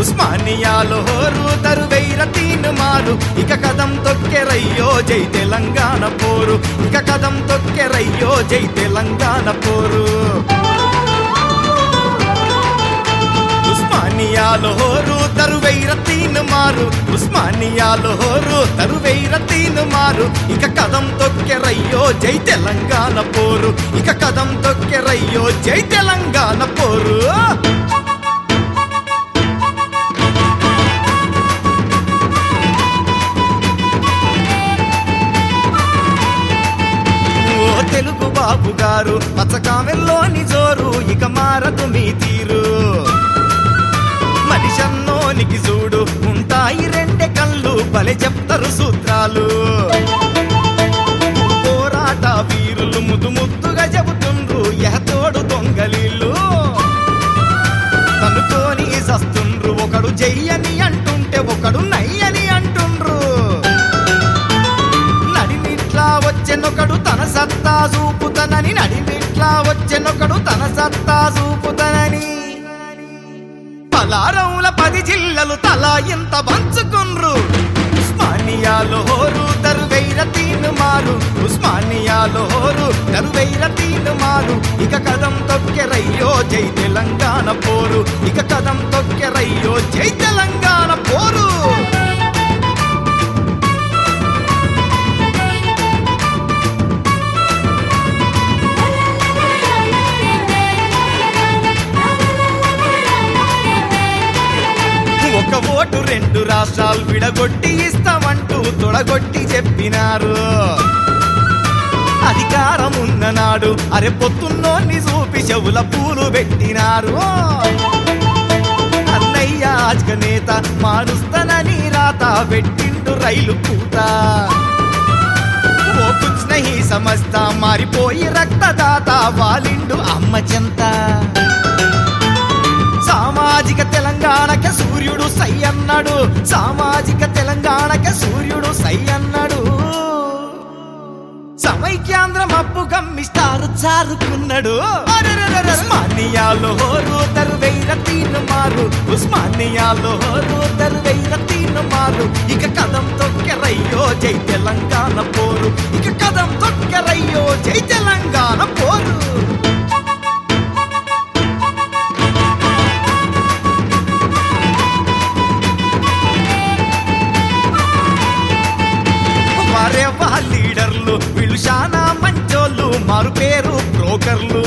ఉస్మానియాలో హోరు తరువైర తీన్ మారు ఇక కదం తొక్కెరయ్యో జై తెలంగాణ పోరు ఇక కదం తొక్కెరయ్యో జై తెలంగాణ పోరు ఉస్మానియాలో హోరు తరువైర తీన్ మారు ఉస్మానియాలో హోరు తరువైర తీన్ మారు ఇక కదం తొక్కెరయ్యో జై తెలంగాణ పోరు ఇక కదం తొక్కెరయ్యో జై తెలంగాణ పోరు ఓ తెలుగు బాబు గారు పచ్చకామెల్లోని జోరు ఇక మారదు మీ తీరు మనిషన్నోనికి చూడు ఉంటాయి రెండే కళ్ళు బలే చెప్తారు సూత్రాలు పోరాట వీరులు ముద్దు ముద్దుగా చెబుతుండ్రు ఎహతోడు దొంగలీళ్ళు తనుతోని సస్తుండ్రు ఒకడు చెయ్యని అంటుంటే ఒకడు నయ్యని అంటుండ్రు నడిమిట్లా వచ్చెనొకడు తన సత్తా చూపుతనని నడిమిట్లా వచ్చెనొకడు తన సత్తా చూపుతనని పలారవుల పది జిల్లలు తలా ఇంత పంచుకుండ్రు ఉస్మానియాలో హోరు తరువైర తీను మారు ఉస్మానియాలో హోరు తరువైర తీను మారు ఇక కదం తొక్కెరయ్యో జై తెలంగాణ పోరు ఇక కదం తొక్కెరయ్యో జై తెలంగాణ పోరు ఒక ఓటు రెండు రాష్ట్రాలు విడగొట్టి ఇస్తామంటూ తొడగొట్టి చెప్పినారు అధికారం ఉన్న నాడు అరే పొత్తున్నోన్ని చూపి చెవుల పూలు పెట్టినారు అన్నయ్య ఆజ్క నేత మారుస్తానని రాత పెట్టిండు రైలు పూత ఓ కుచ్ నహీ సమస్తా మారిపోయి రక్తదాత వాలిండు అమ్మ చెంత సామాజిక తెలంగాణకి సూర్యుడు సై అన్నాడు సామాజిక తెలంగాణకి సూర్యుడు సై అన్నాడు సమైక్యాంధ్రం అప్పు గమ్మిస్తారు చారుకున్నాడు ఉస్మానియాలో హోరు తరువైర తీను మారు ఉస్మానియాలో హోరు తరువైర తీను మారు ఇక కదం తొక్కెరయ్యో జై తెలంగాణ పోరు ఇక కదం తొక్కెరయ్యో జై తెలంగాణ పోరు వారే వా లీడర్లు వీళ్ళు చాలా మంచోళ్ళు మారు పేరు బ్రోకర్లు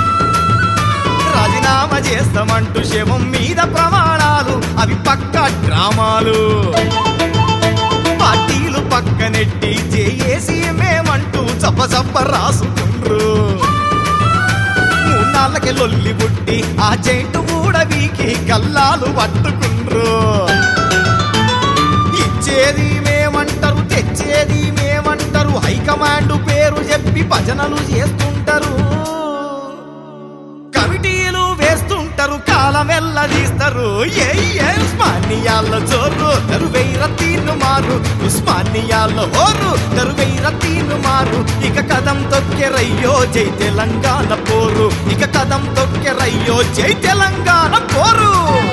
రాజీనామా చేస్తామంటూ శవం మీద ప్రమాణాలు అవి పక్క డ్రామాలు పార్టీలు పక్కనెట్టి జేఏసీ మేమంటూ చప్ప చప్ప రాసుకుండ్రు మూన్నాళ్ళకి లొల్లి పుట్టి ఆ జైంటు వీకి కల్లాలు పట్టుకుండ్రు ఇచ్చేది మేమంటారు తెచ్చేది మేమంటారు హైకమాండ్ పేరు చెప్పి భజనలు చేస్తుంటారు కమిటీలు వేస్తుంటారు కాలం తీస్తారు ఏ ఏ ఉస్మానియాల్లో జోరు తరువైర తీను మారు ఉస్మానియాల్లో హోరు తరువైర తీను మారు ఇక కదం తొక్కెరయ్యో జై తెలంగాణ పోరు ఇక కదం తొక్కెరయ్యో జై తెలంగాణ పోరు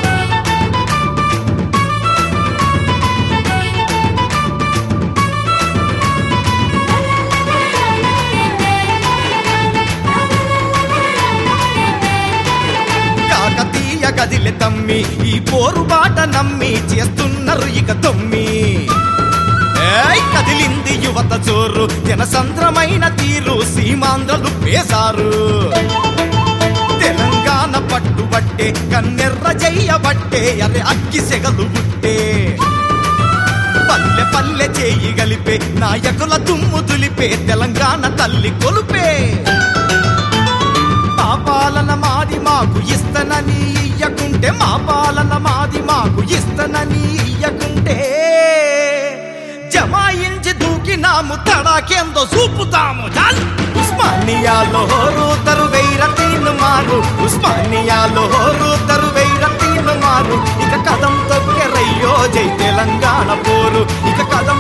కాకతీయ గదిలె తమ్మి ఈ పోరు బాట నమ్మి చేస్తున్నారు ఇక తొమ్మి ఏయ్ కదిలింది యువత చోరు జనసంద్రమైన తీరు సీమాంధ్రలు పేసారు తెలంగాణ పట్టుబట్టే కన్నెర్ర చెయ్యబట్టే అరే అక్కి సెగలు బుట్టే పల్లె పల్లె చేయి గలిపే నాయకుల దుమ్ము దులిపే తెలంగాణ తల్లి కొలుపే మా పాలన మాది మాకు ఇస్తనని ఇయ్యకుంటే మా పాలన మాది మాకు ఇస్తనని ఇయ్యకుంటే జమాయించి దూకినాము తడాకేందో చూపుతాము చాలు ఉస్మానియాలో హోరు తరువైర తీను మారు ఉస్మానియాలో హోరు తరువైర తీను మారు ఇక కదం తొక్కెరయ్యో జై తెలంగాణ పోరు ఇక కదం